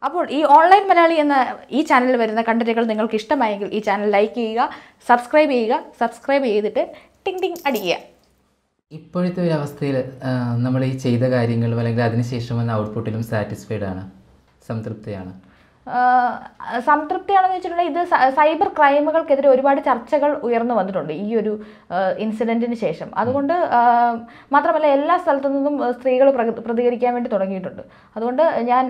അപ്പോൾ ഈ ഓൺലൈൻ മലയാളി എന്ന ഈ ചാനലിൽ വരുന്ന കണ്ടന്റുകൾ നിങ്ങൾക്ക് ഇഷ്ടമായെങ്കിൽ ഈ ചാനൽ ലൈക്ക് ചെയ്യുക സബ്സ്ക്രൈബ് ചെയ്യുക സബ്സ്ക്രൈബ് ചെയ്തിട്ട് ടിങ് ടിങ് അടിക്കുക ഇപ്പോഴത്തെ ഒരു അവസ്ഥയിൽ നമ്മൾ ഈ ചെയ്ത കാര്യങ്ങളും അല്ലെങ്കിൽ അതിനുശേഷം വന്ന ഔട്ട്പുട്ടിലും സാറ്റിസ്ഫൈഡ് ആണ് സംതൃപ്തിയാണ് ആഹ് സംതൃപ്തിയാണെന്ന് വെച്ചിട്ടുണ്ടെങ്കിൽ ഇത് സ- സൈബർ ക്രൈമുകൾക്കെതിരെ ഒരുപാട് ചർച്ചകൾ ഉയർന്നു വന്നിട്ടുണ്ട് ഈ ഒരു ഇൻസിഡന്റിന് ശേഷം അതുകൊണ്ട് ആഹ് മാത്രമല്ല എല്ലാ സ്ഥലത്തു നിന്നും സ്ത്രീകൾ പ്രതികരിക്കാൻ വേണ്ടി തുടങ്ങിയിട്ടുണ്ട് അതുകൊണ്ട് ഞാൻ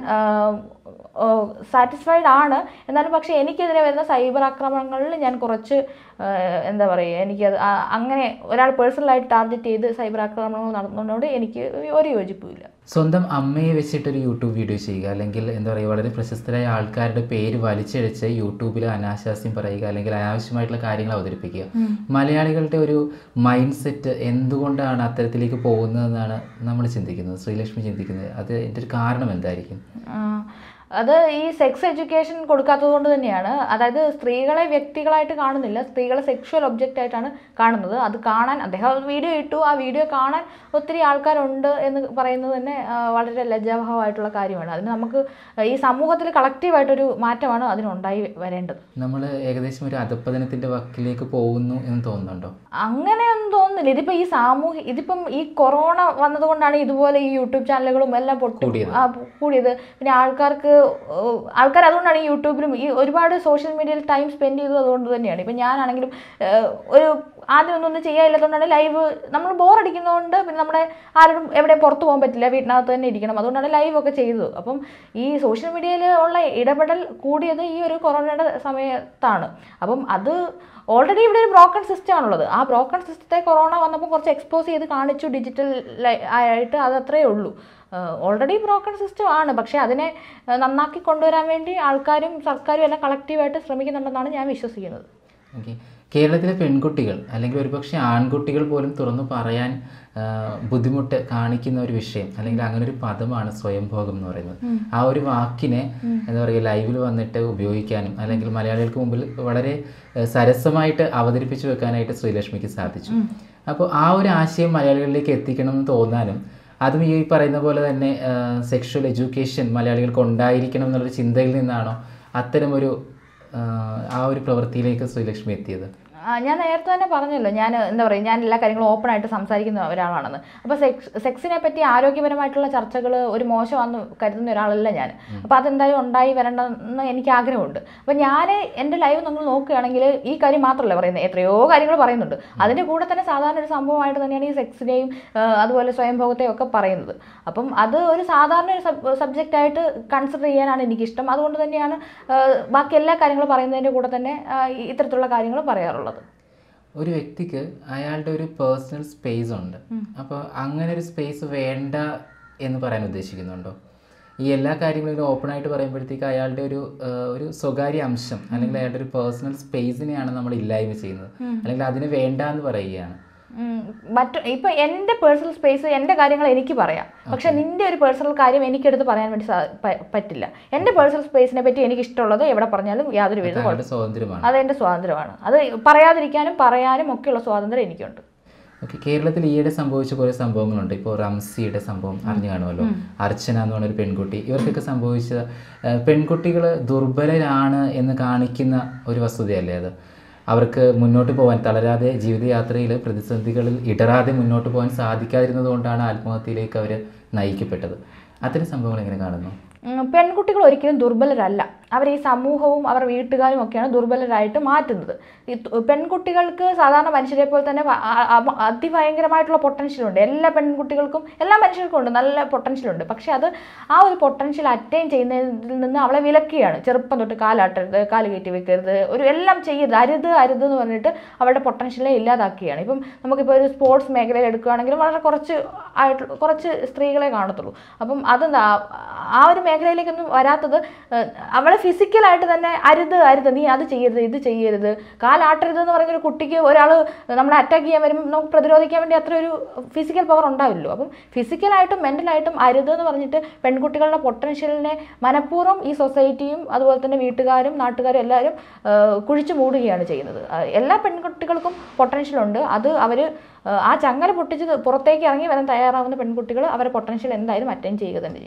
സാറ്റിസ്ഫൈഡ് ആണ് എന്നാലും പക്ഷേ എനിക്കെതിരെ വരുന്ന സൈബർ ആക്രമണങ്ങളിൽ ഞാൻ കുറച്ച് ആഹ് എന്താ പറയുക എനിക്കത് ആ- അങ്ങനെ ഒരാൾ പേഴ്സണലായിട്ട് ടാർഗറ്റ് ചെയ്ത് സൈബർ ആക്രമണങ്ങൾ നടത്തുന്നതിനോട് എനിക്ക് ഒരു യോജിപ്പുമില്ല സ്വന്തം അമ്മയെ വെച്ചിട്ടൊരു യൂട്യൂബ് വീഡിയോ ചെയ്യുക അല്ലെങ്കിൽ എന്താ പറയുക വളരെ പ്രശസ്തരായ ആൾക്കാരുടെ പേര് വലിച്ചഴിച്ച് യൂട്യൂബിൽ അനാശാസ്യം പറയുക അല്ലെങ്കിൽ അനാവശ്യമായിട്ടുള്ള കാര്യങ്ങൾ അവതരിപ്പിക്കുക മലയാളികളുടെ ഒരു മൈൻഡ് സെറ്റ് എന്തുകൊണ്ടാണ് അത്തരത്തിലേക്ക് പോകുന്നതെന്നാണ് നമ്മൾ ചിന്തിക്കുന്നത് ശ്രീലക്ഷ്മി ചിന്തിക്കുന്നത് അത് എൻ്റെ ഒരു കാരണം എന്തായിരിക്കും ആ, അത് ഈ സെക്സ് എഡ്യൂക്കേഷൻ കൊടുക്കാത്തത് കൊണ്ട് തന്നെയാണ് അതായത് സ്ത്രീകളെ വ്യക്തികളായിട്ട് കാണുന്നില്ല സ്ത്രീകളെ സെക്ഷുവൽ ഒബ്ജക്റ്റ് ആയിട്ടാണ് കാണുന്നത് അത് കാണാൻ അദ്ദേഹം വീഡിയോ ഇട്ടു ആ വീഡിയോ കാണാൻ ഒത്തിരി ആൾക്കാരുണ്ട് എന്ന് പറയുന്നത് തന്നെ ആ, വളരെ ലജ്ജാവഹമായിട്ടുള്ള കാര്യമാണ് അതിന് നമുക്ക് ഈ സമൂഹത്തിൽ കളക്റ്റീവായിട്ടൊരു മാറ്റമാണ് അതിനുണ്ടായി വരേണ്ടത് നമ്മൾ ഏകദേശം ഒരു അധപ്പതനത്തിൻ്റെ വക്കിലേക്ക് പോകുന്നു എന്ന് തോന്നുന്നുണ്ടോ അങ്ങനെയൊന്നും തോന്നുന്നില്ല ഇതിപ്പോ ഈ സാമൂഹ്യ ഇതിപ്പം ഈ കൊറോണ വന്നതുകൊണ്ടാണ് ഇതുപോലെ ഈ യൂട്യൂബ് ചാനലുകളും എല്ലാം പൊട്ടി കൂടിയത്. ആ, കൂടിയത് പിന്നെ ആൾക്കാർക്ക് ഏഹ്, ആൾക്കാർ അതുകൊണ്ടാണ് ഈ യൂട്യൂബിലും ഈ ഒരുപാട് സോഷ്യൽ മീഡിയയിൽ ടൈം സ്പെൻഡ് ചെയ്തത് അതുകൊണ്ട് തന്നെയാണ് ഇപ്പം ഞാനാണെങ്കിലും ഏഹ്, ഒരു ആദ്യം ഒന്നും ഒന്നും ചെയ്യാനില്ലാത്തതുകൊണ്ടാണ് ലൈവ് നമ്മൾ ബോറടിക്കുന്നതുകൊണ്ട് പിന്നെ നമ്മുടെ ആരും എവിടെ പുറത്ത് പോകാൻ പറ്റില്ല വീട്ടിനകത്ത് തന്നെ ഇരിക്കണം അതുകൊണ്ടാണ് ലൈവ് ഒക്കെ ചെയ്തത് അപ്പം ഈ സോഷ്യൽ മീഡിയയിൽ ഉള്ള ഇടപെടൽ കൂടിയത് ഈ ഒരു കൊറോണയുടെ സമയത്താണ് അപ്പം അത് ഓൾറെഡി ഇവിടെ ഒരു ബ്രോക്കൺ സിസ്റ്റം ആണുള്ളത് ആ ബ്രോക്കൺ സിസ്റ്റത്തെ കൊറോണ വന്നപ്പോൾ കുറച്ച് എക്സ്പോസ് ചെയ്ത് കാണിച്ചു ഡിജിറ്റൽ ആയിട്ട് അത് അത്രയേ ഉള്ളൂ ഓൾറെഡി ബ്രോക്കൺ സിസ്റ്റം ആണ് പക്ഷേ അതിനെ ആ, നന്നാക്കി കൊണ്ടുവരാൻ വേണ്ടി ആൾക്കാരും സർക്കാരും എല്ലാം കളക്റ്റീവായിട്ട് ശ്രമിക്കുന്നുണ്ടെന്നാണ് ഞാൻ വിശ്വസിക്കുന്നത് ഓക്കെ കേരളത്തിലെ പെൺകുട്ടികൾ അല്ലെങ്കിൽ ഒരുപക്ഷെ ആൺകുട്ടികൾ പോലും തുറന്നു പറയാൻ ആ, ബുദ്ധിമുട്ട് കാണിക്കുന്ന ഒരു വിഷയം അല്ലെങ്കിൽ അങ്ങനെ ഒരു പദമാണ് സ്വയംഭോഗം എന്ന് പറയുന്നത് ആ ഒരു വാക്കിനെ എന്താ പറയുക ലൈവിൽ വന്നിട്ട് ഉപയോഗിക്കാനും അല്ലെങ്കിൽ മലയാളികൾക്ക് മുമ്പിൽ വളരെ ആ, സരസമായിട്ട് അവതരിപ്പിച്ചു വെക്കാനായിട്ട് ശ്രീലക്ഷ്മിക്ക് സാധിച്ചു അപ്പോൾ ആ ഒരു ആശയം മലയാളികളിലേക്ക് എത്തിക്കണം എന്ന് തോന്നാനും അതും ഈ പറയുന്ന പോലെ തന്നെ സെക്ഷൽ എഡ്യൂക്കേഷൻ മലയാളികൾക്ക് ഉണ്ടായിരിക്കണം എന്നുള്ളൊരു ചിന്തയിൽ നിന്നാണോ അത്തരമൊരു ആ, ആ ഒരു പ്രവൃത്തിയിലേക്ക് ശ്രീലക്ഷ്മി എത്തിയത് ആ, ഞാൻ നേരത്തെ തന്നെ പറഞ്ഞല്ലോ ഞാൻ എന്താ പറയുക ഞാൻ എല്ലാ കാര്യങ്ങളും ഓപ്പൺ ആയിട്ട് സംസാരിക്കുന്ന ഒരാളാണെന്ന് അപ്പോൾ സെക്സ് സെക്സിനെ പറ്റി ആരോഗ്യപരമായിട്ടുള്ള ചർച്ചകൾ ഒരു മോശമാണെന്ന് കരുതുന്ന ഒരാളല്ല ഞാൻ അപ്പോൾ അതെന്തായാലും ഉണ്ടായി വരണമെന്ന് എനിക്ക് ആഗ്രഹമുണ്ട് അപ്പോൾ ഞാൻ എൻ്റെ ലൈവ് നമ്മൾ നോക്കുകയാണെങ്കിൽ ഈ കാര്യം മാത്രമല്ല പറയുന്നത് എത്രയോ കാര്യങ്ങൾ പറയുന്നുണ്ട് അതിൻ്റെ കൂടെ തന്നെ സാധാരണ ഒരു സംഭവമായിട്ട് തന്നെയാണ് ഈ സെക്സിനെയും ആ, അതുപോലെ സ്വയംഭോഗത്തെയും ഒക്കെ പറയുന്നത് അപ്പം അത് ഒരു സാധാരണ ഒരു സബ് സബ്ജക്റ്റ് ആയിട്ട് കൺസിഡർ ചെയ്യാനാണ് എനിക്കിഷ്ടം അതുകൊണ്ട് തന്നെയാണ് ആ, ബാക്കി എല്ലാ കാര്യങ്ങളും പറയുന്നതിൻ്റെ കൂടെ തന്നെ ആ, ഈ ഇത്തരത്തിലുള്ള കാര്യങ്ങൾ പറയാറുള്ളത് ഒരു വ്യക്തിക്ക് അയാളുടെ ഒരു പേഴ്സണൽ സ്പേസ് ഉണ്ട് അപ്പോൾ അങ്ങനെ ഒരു സ്പേസ് വേണ്ട എന്ന് പറയാൻ ഉദ്ദേശിക്കുന്നുണ്ടോ ഈ എല്ലാ കാര്യങ്ങളും ഓപ്പൺ ആയിട്ട് പറയുമ്പോഴത്തേക്ക് അയാളുടെ ഒരു ആ, ഒരു സ്വകാര്യ അംശം അല്ലെങ്കിൽ അയാളുടെ ഒരു പേഴ്സണൽ സ്പേസിനെയാണ് നമ്മൾ ഇല്ലായ്മ ചെയ്യുന്നത് അല്ലെങ്കിൽ അതിന് വേണ്ട എന്ന് പറയുകയാണ് ഉം, മറ്റു ഇപ്പൊ എന്റെ പേഴ്സണൽ സ്പേസ് എന്റെ കാര്യങ്ങൾ എനിക്ക് പറയാം പക്ഷെ നിന്റെ ഒരു പേഴ്സണൽ കാര്യം എനിക്കെടുത്ത് പറയാൻ വേണ്ടി സാ- പ- പറ്റില്ല എന്റെ പേഴ്സണൽ സ്പേസിനെ പറ്റി എനിക്ക് ഇഷ്ടമുള്ളത് എവിടെ പറഞ്ഞാലും യാതൊരു വിധ അയാളുടെ സ്വാതന്ത്ര്യമാണ് അത് എന്റെ സ്വാതന്ത്ര്യമാണ് അത് പറയാതിരിക്കാനും പറയാനും ഒക്കെയുള്ള സ്വാതന്ത്ര്യം എനിക്കുണ്ട് ഓക്കെ കേരളത്തിൽ ഈയിടെ സംഭവിച്ച കുറേ സംഭവങ്ങളുണ്ട് ഇപ്പോൾ റംസിയുടെ സംഭവം അറിഞ്ഞു കാണുമല്ലോ അർച്ചന എന്ന് പറഞ്ഞ ഒരു പെൺകുട്ടി ഇവർക്കൊക്കെ സംഭവിച്ച പെൺകുട്ടികൾ ദുർബലരാണ് എന്ന് കാണിക്കുന്ന ഒരു വസ്തുതയല്ലേ അത് അവർക്ക് മുന്നോട്ട് പോകാൻ തളരാതെ ജീവിതയാത്രയിൽ പ്രതിസന്ധികളിൽ ഇടറാതെ മുന്നോട്ട് പോകാൻ സാധിക്കാതിരുന്നത് കൊണ്ടാണ് ആത്മഹത്യയിലേക്ക് അവർ നയിക്കപ്പെട്ടത് അത്തരം സംഭവങ്ങൾ എങ്ങനെ കാണുന്നു ഉം, പെൺകുട്ടികൾ ഒരിക്കലും ദുർബലരല്ല അവർ ഈ സമൂഹവും അവർ വീട്ടുകാരും ഒക്കെയാണ് ദുർബലരായിട്ട് മാറ്റുന്നത് ഈ തു- പെൺകുട്ടികൾക്ക് സാധാരണ മനുഷ്യരെ പോലെ തന്നെ വ- ആ- ആ- അതിഭയങ്കരമായിട്ടുള്ള പൊട്ടൻഷ്യൽ ഉണ്ട് എല്ലാ പെൺകുട്ടികൾക്കും എല്ലാ മനുഷ്യർക്കും ഉണ്ട് നല്ല പൊട്ടൻഷ്യൽ ഉണ്ട് പക്ഷെ അത് ആ ഒരു പൊട്ടൻഷ്യൽ അറ്റൈൻ ചെയ്യുന്നതിൽ നിന്ന് അവളെ വിലക്കുകയാണ് ചെറുപ്പം തൊട്ട് കാലാട്ടരുത് കാല് കയറ്റി വെക്കരുത് ഒരു എല്ലാം ചെയ്യരുത് അരുത് അരുത് എന്ന് പറഞ്ഞിട്ട് അവളുടെ പൊട്ടൻഷ്യലെ ഇല്ലാതാക്കുകയാണ് ഇപ്പം നമുക്കിപ്പോൾ ഒരു സ്പോർട്സ് മേഖലയിൽ എടുക്കുകയാണെങ്കിലും വളരെ കുറച്ച് ആയിട്ട് കുറച്ച് സ്ത്രീകളെ കാണത്തുള്ളൂ അപ്പം അതെന്താ ആ ഒരു മേഖലയിലേക്കൊന്നും വരാത്തത് ഏഹ്, അവളെ ഫിസിക്കലായിട്ട് തന്നെ അരുത് അരുത് നീ അത് ചെയ്യരുത് ഇത് ചെയ്യരുത് കാലാട്ടരുത് എന്ന് പറയുന്ന ഒരു കുട്ടിക്ക് ഒരാൾ നമ്മളെ അറ്റാക്ക് ചെയ്യാൻ വരുമ്പോൾ നമുക്ക് പ്രതിരോധിക്കാൻ വേണ്ടി അത്ര ഒരു ഫിസിക്കൽ പവർ ഉണ്ടാവില്ലല്ലോ അപ്പം ഫിസിക്കലായിട്ടും മെൻ്റലായിട്ടും അരുത് എന്ന് പറഞ്ഞിട്ട് പെൺകുട്ടികളുടെ പൊട്ടൻഷ്യലിനെ മനഃപൂർവ്വം ഈ സൊസൈറ്റിയും അതുപോലെ തന്നെ വീട്ടുകാരും നാട്ടുകാരും എല്ലാവരും ഏഹ്, കുഴിച്ചു മൂടുകയാണ് ചെയ്യുന്നത് ആ, എല്ലാ പെൺകുട്ടികൾക്കും പൊട്ടൻഷ്യൽ ഉണ്ട് അത് അവർ ആ ചങ്ങല പൊട്ടിച്ച് പുറത്തേക്ക് ഇറങ്ങി വരാൻ തയ്യാറാവുന്ന പെൺകുട്ടികൾ അവരുടെ പൊട്ടൻഷ്യൽ എന്തായാലും അറ്റൻഡ് ചെയ്യുക തന്നെ ചെയ്യും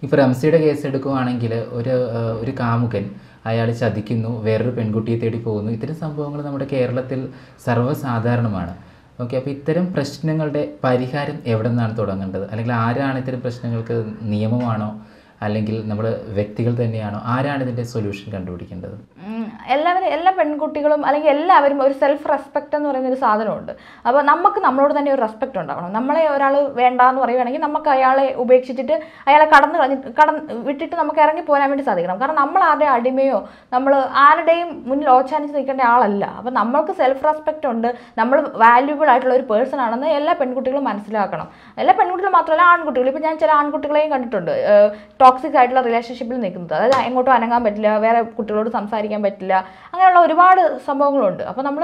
ഇപ്പോൾ റംസിയുടെ കേസ് എടുക്കുവാണെങ്കിൽ ഒരു ആ, ഒരു കാമുകൻ അയാൾ ചതിക്കുന്നു വേറൊരു പെൺകുട്ടിയെ തേടി പോകുന്നു ഇത്തരം സംഭവങ്ങൾ നമ്മുടെ കേരളത്തിൽ സർവ്വസാധാരണമാണ് ഓക്കെ അപ്പോൾ ഇത്തരം പ്രശ്നങ്ങളുടെ പരിഹാരം എവിടെ നിന്നാണ് തുടങ്ങേണ്ടത് അല്ലെങ്കിൽ ആരാണ് ഇത്തരം പ്രശ്നങ്ങൾക്ക് നിയമമാണോ അല്ലെങ്കിൽ നമ്മൾ വ്യക്തികൾ തന്നെയാണോ ആരാണ് ഇതിൻ്റെ സൊല്യൂഷൻ കണ്ടുപിടിക്കേണ്ടത് ഉം, എല്ലാവരും എല്ലാ പെൺകുട്ടികളും അല്ലെങ്കിൽ എല്ലാവരും ഒരു സെൽഫ് റെസ്പെക്റ്റ് എന്ന് പറയുന്ന ഒരു സാധനമുണ്ട് അപ്പോൾ നമുക്ക് നമ്മളോട് തന്നെ ഒരു റെസ്പെക്റ്റ് ഉണ്ടാവണം നമ്മളെ ഒരാൾ വേണ്ട എന്ന് പറയുകയാണെങ്കിൽ നമുക്ക് അയാളെ ഉപേക്ഷിച്ചിട്ട് അയാളെ കടന്ന് കളഞ്ഞിട്ട് കടന്ന് വിട്ടിട്ട് നമുക്ക് ഇറങ്ങി പോരാൻ വേണ്ടി സാധിക്കണം കാരണം നമ്മൾ ആരുടെയും അടിമയോ നമ്മൾ ആരുടെയും മുന്നിൽ ഓച്ചാനിച്ച് നിൽക്കേണ്ട ആളല്ല അപ്പോൾ നമ്മൾക്ക് സെൽഫ് റെസ്പെക്റ്റ് ഉണ്ട് നമ്മൾ വാല്യൂബിൾ ആയിട്ടുള്ള ഒരു പേഴ്സൺ ആണെന്ന് എല്ലാ പെൺകുട്ടികളും മനസ്സിലാക്കണം എല്ലാ പെൺകുട്ടികളും മാത്രമല്ല ആൺകുട്ടികളും ഇപ്പോൾ ഞാൻ ചില ആൺകുട്ടികളെയും കണ്ടിട്ടുണ്ട് ടോക്സിക് ആയിട്ടുള്ള റിലേഷൻഷിപ്പിൽ നിൽക്കുന്നത് അതായത് എങ്ങോട്ടും അനങ്ങാൻ പറ്റില്ല വേറെ കുട്ടികളോട് സംസാരിക്കാൻ പറ്റില്ല അങ്ങനെയുള്ള ഒരുപാട് സംഭവങ്ങളുണ്ട് അപ്പോൾ നമ്മൾ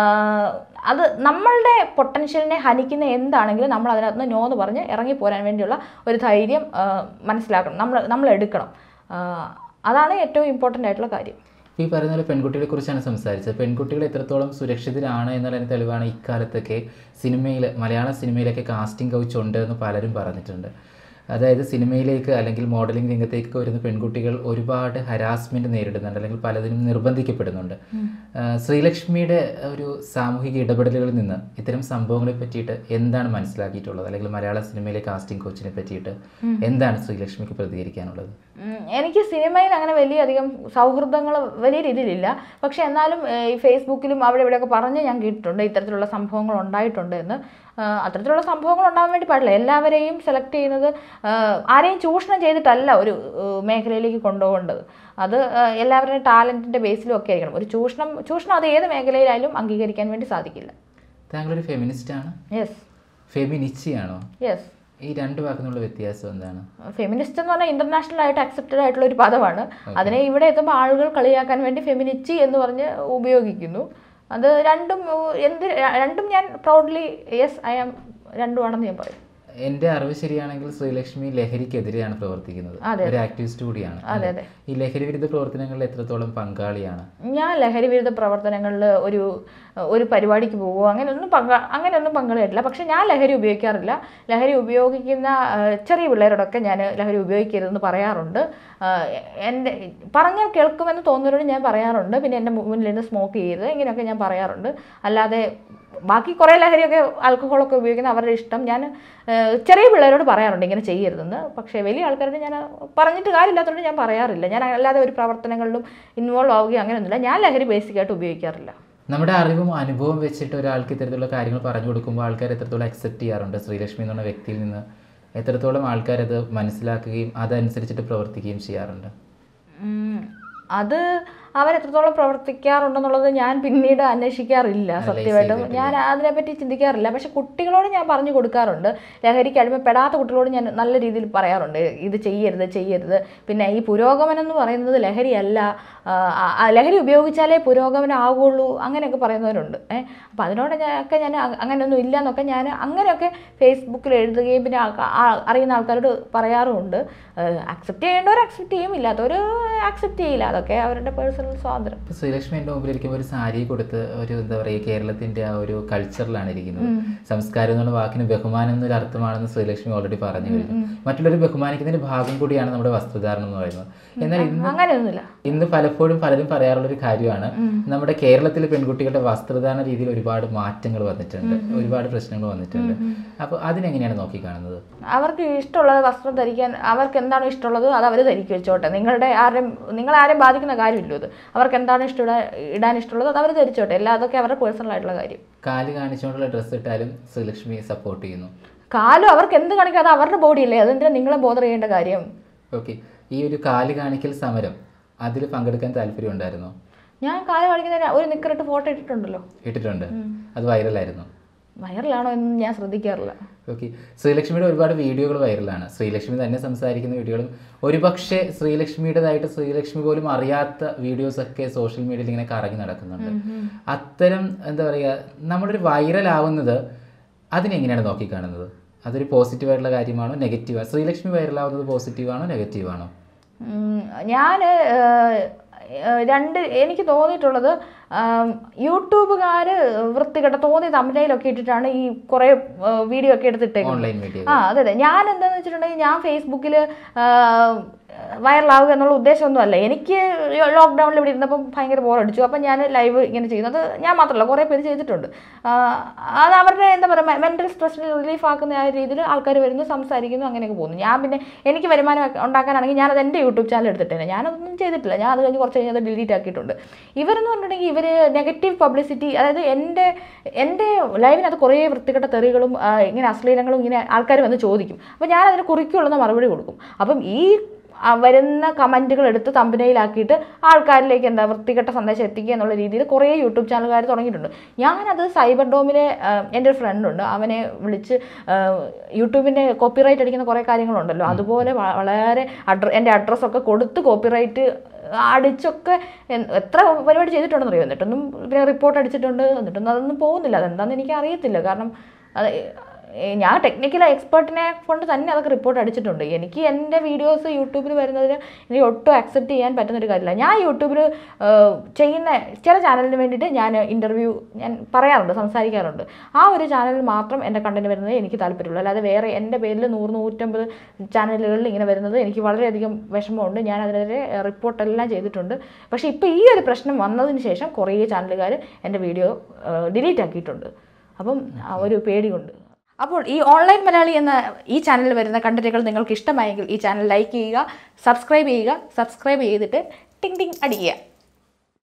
അത് നമ്മളുടെ പൊട്ടൻഷ്യലിനെ ഹനിക്കുന്ന എന്താണെങ്കിലും നമ്മൾ അതിനകത്ത് നിന്ന് നോ എന്ന് പറഞ്ഞ് ഇറങ്ങി പോരാൻ വേണ്ടിയുള്ള ഒരു ധൈര്യം ആ, മനസ്സിലാക്കണം നമ്മൾ നമ്മൾ എടുക്കണം ആ, അതാണ് ഏറ്റവും ഇമ്പോർട്ടൻ്റ് ആയിട്ടുള്ള കാര്യം ഈ പറയുന്ന പോലെ പെൺകുട്ടികളെ കുറിച്ചാണ് സംസാരിച്ചത് പെൺകുട്ടികൾ എത്രത്തോളം സുരക്ഷിതരാണ് എന്നുള്ളതിന് തെളിവാണ് ഇക്കാലത്തൊക്കെ സിനിമയിൽ മലയാള സിനിമയിലൊക്കെ കാസ്റ്റിംഗ് കൗച്ച് ഉണ്ട് എന്ന് പലരും പറഞ്ഞിട്ടുണ്ട് അതായത് സിനിമയിലേക്ക് അല്ലെങ്കിൽ മോഡലിംഗ് രംഗത്തേക്ക് വരുന്ന പെൺകുട്ടികൾ ഒരുപാട് ഹരാസ്മെന്റ് നേരിടുന്നുണ്ട് അല്ലെങ്കിൽ പലതിനും നിർബന്ധിക്കപ്പെടുന്നുണ്ട് ആ, ശ്രീലക്ഷ്മിയുടെ ഒരു സാമൂഹിക ഇടപെടലുകളിൽ നിന്ന് ഇത്തരം സംഭവങ്ങളെ പറ്റിയിട്ട് എന്താണ് മനസ്സിലാക്കിയിട്ടുള്ളത് അല്ലെങ്കിൽ മലയാള സിനിമയിലെ കാസ്റ്റിംഗ് കോച്ചിനെ പറ്റിയിട്ട് എന്താണ് ശ്രീലക്ഷ്മിക്ക് പ്രതികരിക്കാനുള്ളത് ഉം, എനിക്ക് സിനിമയിൽ അങ്ങനെ വലിയധികം സൗഹൃദങ്ങൾ വലിയ രീതിയിലില്ല പക്ഷെ എന്നാലും ഏഹ്, ഈ ഫേസ്ബുക്കിലും അവിടെ ഇവിടെയൊക്കെ പറഞ്ഞ് ഞാൻ കേട്ടിട്ടുണ്ട് ഇത്തരത്തിലുള്ള സംഭവങ്ങൾ ഉണ്ടായിട്ടുണ്ട് എന്ന് ആഹ്, അത്തരത്തിലുള്ള സംഭവങ്ങൾ ഉണ്ടാവാൻ വേണ്ടി പാടില്ല എല്ലാവരെയും സെലക്ട് ചെയ്യുന്നത് ആഹ്, ആരെയും ചൂഷണം ചെയ്തിട്ടല്ല ഒരു ഏഹ്, മേഖലയിലേക്ക് കൊണ്ടുപോകേണ്ടത് അത് ആഹ്, എല്ലാവരുടെയും ടാലൻറ്റിൻ്റെ ബേസിലും ഒക്കെ ആയിരിക്കണം ഒരു ചൂഷണം ചൂഷണം അത് ഏത് മേഖലയിലായാലും അംഗീകരിക്കാൻ വേണ്ടി സാധിക്കില്ല താങ്കളൊരു ഫെമിനിസ്റ്റ് ആണ് യെസ് ഫെമിനിച്ചിയാണോ യെസ് ഈ രണ്ട് വാക്കിനുള്ള വ്യത്യാസം എന്താണ് ഫെമിനിസ്റ്റ് എന്ന് പറഞ്ഞാൽ ഇന്റർനാഷണൽ ആയിട്ട് അക്സെപ്റ്റഡ് ആയിട്ടുള്ള ഒരു പദമാണ് അതിനെ ഇവിടെ എത്തുമ്പോൾ ആളുകൾ കളിയാക്കാൻ വേണ്ടി ഫെമിനിച്ചി എന്ന് പറഞ്ഞ് ഉപയോഗിക്കുന്നു അത് രണ്ടും ഉ- എന്ത് രണ്ടും ഞാൻ പ്രൗഡ്ലി യെസ് ഐ ആം രണ്ടുമാണെന്ന് ഞാൻ പറയും എന്റെ അറിവ് ശരിയാണെങ്കിൽ ശ്രീലക്ഷ്മി ലഹരിക്കെതിരെയാണ് പ്രവർത്തിക്കുന്നത് ഒരു ആക്ടിവിസ്റ്റ് കൂടിയാണ് അതെ, അല്ലേ? ഈ ലഹരി വിരുദ്ധ പ്രവർത്തനങ്ങളിൽ എത്രത്തോളം പങ്കാളിയാണ് ഞാൻ ലഹരി വിരുദ്ധ പ്രവർത്തനങ്ങളിൽ ഒരു ഒരു പരിപാടിക്ക് പോകുമോ അങ്ങനെയൊന്നും പങ്കാ അങ്ങനെയൊന്നും പങ്കാളിയായിട്ടില്ല പക്ഷെ ഞാൻ ലഹരി ഉപയോഗിക്കാറില്ല ലഹരി ഉപയോഗിക്കുന്ന ആ, ചെറിയ പിള്ളേരോടൊക്കെ ഞാൻ ലഹരി ഉപയോഗിക്കരുതെന്ന് പറയാറുണ്ട് ആ, എൻ്റെ പറഞ്ഞാൽ കേൾക്കുമെന്ന് തോന്നുന്നവരോട് ഞാൻ പറയാറുണ്ട് പിന്നെ എൻ്റെ മുന്നിൽ നിന്ന് സ്മോക്ക് ചെയ്യരുത് ഇങ്ങനെയൊക്കെ ഞാൻ പറയാറുണ്ട് അല്ലാതെ ബാക്കി കുറേ ലഹരിയൊക്കെ ആൽക്കഹോളൊക്കെ ഉപയോഗിക്കുന്ന അവരുടെ ഇഷ്ടം ഞാൻ ആ, ചെറിയ പിള്ളേരോട് പറയാറുണ്ട് ഇങ്ങനെ ചെയ്യരുതെന്ന് പക്ഷേ വലിയ ആൾക്കാരോട് ഞാൻ പറഞ്ഞിട്ട് കാര്യമില്ലാത്തതുകൊണ്ട് ഞാൻ പറയാറില്ല ഞാൻ അല്ലാതെ ഒരു പ്രവർത്തനങ്ങളിലും ഇൻവോൾവ് ആവുകയോ അങ്ങനെയൊന്നുമില്ല ഞാൻ ലഹരി ബേസിക്കായിട്ട് ഉപയോഗിക്കാറില്ല നമ്മുടെ അറിവും അനുഭവം വെച്ചിട്ട് ഒരാൾക്ക് ഇത്തരത്തിലുള്ള കാര്യങ്ങൾ പറഞ്ഞു കൊടുക്കുമ്പോൾ ആൾക്കാർ എത്രത്തോളം അക്സെപ്റ്റ് ചെയ്യാറുണ്ട് ശ്രീലക്ഷ്മി എന്നുള്ള വ്യക്തിയിൽ നിന്ന് എത്രത്തോളം ആൾക്കാർ അത് മനസ്സിലാക്കുകയും അതനുസരിച്ചിട്ട് പ്രവർത്തിക്കുകയും ചെയ്യാറുണ്ട് ഉം, അത് അവരെത്രത്തോളം പ്രവർത്തിക്കാറുണ്ടെന്നുള്ളത് ഞാൻ പിന്നീട് അന്വേഷിക്കാറില്ല സത്യമായിട്ടും ഞാൻ അതിനെപ്പറ്റി ചിന്തിക്കാറില്ല പക്ഷെ കുട്ടികളോട് ഞാൻ പറഞ്ഞു കൊടുക്കാറുണ്ട് ലഹരിക്ക് അടിമപ്പെടാത്ത കുട്ടികളോട് ഞാൻ നല്ല രീതിയിൽ പറയാറുണ്ട് ഇത് ചെയ്യരുത് ചെയ്യരുത് പിന്നെ ഈ പുരോഗമനം എന്ന് പറയുന്നത് ലഹരിയല്ല ആ, ആ, ലഹരി ഉപയോഗിച്ചാലേ പുരോഗമനം ആവുകയുള്ളൂ അങ്ങനെയൊക്കെ പറയുന്നവരുണ്ട് ഏഹ് അപ്പോൾ അതിനോട് ഞാൻ ഒക്കെ ഞാൻ അ- അങ്ങനെയൊന്നും ഇല്ല എന്നൊക്കെ ഞാൻ അങ്ങനെയൊക്കെ ഫേസ്ബുക്കിൽ എഴുതുകയും പിന്നെ ആ- ആ- അറിയുന്ന ആൾക്കാരോട് പറയാറുമുണ്ട് അക്സെപ്റ്റ് ചെയ്യേണ്ടവർ അക്സെപ്റ്റ് ചെയ്യും ഇല്ലാത്തവർ അക്സെപ്റ്റ് ചെയ്യില്ല അതൊക്കെ അവരുടെ പേഴ്സണൽ സ്വാതന്ത്ര്യം ഇപ്പൊ ശ്രീലക്ഷ്മി എൻ്റെ മുമ്പിൽ ഇരിക്കുമ്പോൾ ഒരു സാരി കൊടുത്ത് ഒരു എന്താ പറയുക കേരളത്തിന്റെ ആ ഒരു കൾച്ചറിലാണ് ഇരിക്കുന്നത് സംസ്കാരം എന്നുള്ള വാക്കിന് ബഹുമാനം എന്നൊരു അർത്ഥമാണെന്ന് ശ്രീലക്ഷ്മി ഓൾറെഡി പറഞ്ഞു കഴിഞ്ഞു മറ്റുള്ളവർ ബഹുമാനിക്കുന്നതിന്റെ ഭാഗം കൂടിയാണ് നമ്മുടെ വസ്ത്രധാരണം എന്ന് പറയുന്നത് എന്നാൽ ഇന്ന് അങ്ങനെയൊന്നുമില്ല ഇന്ന് പലപ്പോഴും പലരും പറയാറുള്ള ഒരു കാര്യമാണ് നമ്മുടെ കേരളത്തിലെ പെൺകുട്ടികളുടെ വസ്ത്രധാരണ രീതിയിൽ ഒരുപാട് മാറ്റങ്ങൾ വന്നിട്ടുണ്ട് ഒരുപാട് പ്രശ്നങ്ങൾ വന്നിട്ടുണ്ട് അപ്പോൾ അതിനെങ്ങനെയാണ് നോക്കിക്കാണുന്നത് അവർക്ക് ഇഷ്ടമുള്ളത് വസ്ത്രം ധരിക്കാൻ അവർക്ക് എന്താണോ ഇഷ്ടമുള്ളത് അത് അവർ ധരിക്കുക വെച്ചോട്ടെ നിങ്ങളുടെ ആരും നിങ്ങളെ ആരെയും ബാധിക്കുന്ന കാര്യമില്ല ഇത് അവർക്ക് എന്താണ് ഇഷ്ടം ഇടാൻ ഇടാൻ ഇഷ്ടമുള്ളത് അത് അവർ ധരിച്ചോട്ടെ അല്ല അതൊക്കെ അവരുടെ പേഴ്സണൽ ആയിട്ടുള്ള കാര്യം കാല് കാണിച്ചുകൊണ്ടുള്ള ഡ്രസ്സ് ഇട്ടാലും ശ്രീലക്ഷ്മി സപ്പോർട്ട് ചെയ്യുന്നു കാലും അവർക്ക് എന്ത് കാണിക്കാം അത് അവരുടെ ബോഡിയല്ലേ അതെന്തിനാ നിങ്ങളെ ബോധർ ചെയ്യേണ്ട കാര്യം ഓക്കെ ഈ ഒരു കാല് കാണിക്കൽ സമരം അതിൽ പങ്കെടുക്കാൻ താല്പര്യം ഉണ്ടായിരുന്നോ ഞാൻ കാല് കാണിക്കുന്നതിന് ഒരു നിക്കറിട്ട് ഫോട്ടോ ഇട്ടിട്ടുണ്ടല്ലോ ഇട്ടിട്ടുണ്ട് അത് വൈറലായിരുന്നു വൈറലാണോ എന്ന് ഞാൻ ശ്രദ്ധിക്കാറില്ല ഓക്കെ ശ്രീലക്ഷ്മിയുടെ ഒരുപാട് വീഡിയോകൾ വൈറലാണ് ശ്രീലക്ഷ്മി തന്നെ സംസാരിക്കുന്ന വീഡിയോകളും ഒരുപക്ഷെ ശ്രീലക്ഷ്മിയുടേതായിട്ട് ശ്രീലക്ഷ്മി പോലും അറിയാത്ത വീഡിയോസ് ഒക്കെ സോഷ്യൽ മീഡിയയിൽ ഇങ്ങനെ കറങ്ങി നടക്കുന്നുണ്ട് അത്തരം എന്താ പറയുക നമ്മുടെ ഒരു വൈറൽ ആവുന്നത് അതിനെങ്ങനെയാണ് നോക്കിക്കാണുന്നത് അതൊരു പോസിറ്റീവായിട്ടുള്ള കാര്യമാണോ നെഗറ്റീവ് ശ്രീലക്ഷ്മി വൈറലാവുന്നത് പോസിറ്റീവാണോ നെഗറ്റീവാണോ ഞാൻ ഏഹ്, രണ്ട് എനിക്ക് തോന്നിയിട്ടുള്ളത് യൂട്യൂബുകാർ വൃത്തികെട്ട തോന്നി തമിഴിലൊക്കെ ഇട്ടിട്ടാണ് ഈ കുറേ വീഡിയോ ഒക്കെ എടുത്തിട്ടേക്കുന്നത് ഓൺലൈൻ മീഡിയ ആ അതെ അതെ ഞാൻ എന്താന്ന് വെച്ചിട്ടുണ്ടെങ്കിൽ ഞാൻ ഫേസ്ബുക്കിൽ വൈറലാവുക എന്നുള്ള ഉദ്ദേശമൊന്നും അല്ല എനിക്ക് ലോക്ക്ഡൗണിൽ ഇവിടെ ഇരുന്നപ്പം ഭയങ്കര ബോറടിച്ചു അപ്പം ഞാൻ ലൈവ് ഇങ്ങനെ ചെയ്യുന്നു അത് ഞാൻ മാത്രമല്ല കുറേ പേര് ചെയ്തിട്ടുണ്ട് ആ, അത് അവരുടെ എന്താ പറയുക മെൻ്റൽ സ്ട്രെസ് റിലീഫ് ആക്കുന്ന ആ രീതിയിൽ ആൾക്കാർ വരുന്നു സംസാരിക്കുന്നു അങ്ങനെയൊക്കെ പോകുന്നു ഞാൻ പിന്നെ എനിക്ക് വരുമാനം ഒക്കെ ഉണ്ടാക്കാനാണെങ്കിൽ ഞാനത് എൻ്റെ യൂട്യൂബ് ചാനൽ എടുത്തിട്ടേ ഞാനതൊന്നും ചെയ്തിട്ടില്ല ഞാൻ അത് കഴിഞ്ഞ് കുറച്ച് കഴിഞ്ഞ് അത് ഡിലീറ്റ് ആക്കിയിട്ടുണ്ട് ഇവരെന്ന് പറഞ്ഞിട്ടുണ്ടെങ്കിൽ ഇവർ നെഗറ്റീവ് പബ്ലിസിറ്റി അതായത് എൻ്റെ എൻ്റെ ലൈവിനകത്ത് കുറേ വൃത്തികെട്ട തെറികളും ആ, ഇങ്ങനെ അശ്ലീലങ്ങളും ഇങ്ങനെ ആൾക്കാർ വന്ന് ചോദിക്കും അപ്പോൾ ഞാൻ അതിന് കുറിക്കുള്ള മറുപടി കൊടുക്കും അപ്പം ഈ ആ വരുന്ന കമൻറ്റുകൾ എടുത്ത് തമ്പനയിലാക്കിയിട്ട് ആൾക്കാരിലേക്ക് എന്താ വൃത്തികെട്ട സന്ദേശം എത്തിക്കുക എന്നുള്ള രീതിയിൽ കുറേ യൂട്യൂബ് ചാനലുകാർ തുടങ്ങിയിട്ടുണ്ട് ഞാനത് സൈബർ ഡോമിലെ ആ, എൻ്റെ ഒരു ഫ്രണ്ടുണ്ട് അവനെ വിളിച്ച് ആ, യൂട്യൂബിൻ്റെ കോപ്പിറൈറ്റ് അടിക്കുന്ന കുറേ കാര്യങ്ങളുണ്ടല്ലോ അതുപോലെ വ- വളരെ അഡ്ര എൻ്റെ അഡ്രസ്സൊക്കെ കൊടുത്ത് കോപ്പിറൈറ്റ് അടിച്ചൊക്കെ എൻ- എത്ര പരിപാടി ചെയ്തിട്ടുണ്ടെന്ന് അറിയോ എന്നിട്ടൊന്നും പിന്നെ റിപ്പോർട്ട് അടിച്ചിട്ടുണ്ട് എന്നിട്ടൊന്നും അതൊന്നും പോകുന്നില്ല അതെന്താണെന്ന് എനിക്ക് അറിയത്തില്ല കാരണം അത് ഏ, ഞാൻ ടെക്നിക്കൽ എക്സ്പേർട്ടിനെ കൊണ്ട് തന്നെ അതൊക്കെ റിപ്പോർട്ട് അടിച്ചിട്ടുണ്ട് എനിക്ക് എൻ്റെ വീഡിയോസ് യൂട്യൂബിൽ വരുന്നതിന് എനിക്ക് ഒട്ടും അക്സെപ്റ്റ് ചെയ്യാൻ പറ്റുന്നൊരു കാര്യമില്ല ഞാൻ യൂട്യൂബിൽ ചെയ്യുന്ന ചില ചാനലിന് വേണ്ടിയിട്ട് ഞാൻ ഇൻ്റർവ്യൂ ഞാൻ പറയാറുണ്ട് സംസാരിക്കാറുണ്ട് ആ ഒരു ചാനലിൽ മാത്രം എൻ്റെ കണ്ടന്റ് വരുന്നത് എനിക്ക് താല്പര്യമുള്ളൂ അല്ലാതെ വേറെ എൻ്റെ പേരിൽ നൂറ് നൂറ്റമ്പത് ചാനലുകളിൽ ഇങ്ങനെ വരുന്നത് എനിക്ക് വളരെയധികം വിഷമമുണ്ട് ഞാൻ അതിനെതിരെ റിപ്പോർട്ടെല്ലാം ചെയ്തിട്ടുണ്ട് പക്ഷേ ഇപ്പോൾ ഈ ഒരു പ്രശ്നം വന്നതിന് ശേഷം കുറേ ചാനലുകാർ എൻ്റെ വീഡിയോ ഡിലീറ്റ് ആക്കിയിട്ടുണ്ട് അപ്പം ആ ഒരു പേടിയുണ്ട് അപ്പോൾ ഈ ഓൺലൈൻ മലയാളി എന്ന ഈ ചാനലിൽ വരുന്ന കണ്ടന്റുകൾ നിങ്ങൾക്ക് ഇഷ്ടമായെങ്കിൽ ഈ ചാനൽ ലൈക്ക് ചെയ്യുക സബ്സ്ക്രൈബ് ചെയ്യുക സബ്സ്ക്രൈബ് ചെയ്തിട്ട് ടിങ് ടിങ് അടിക്കുക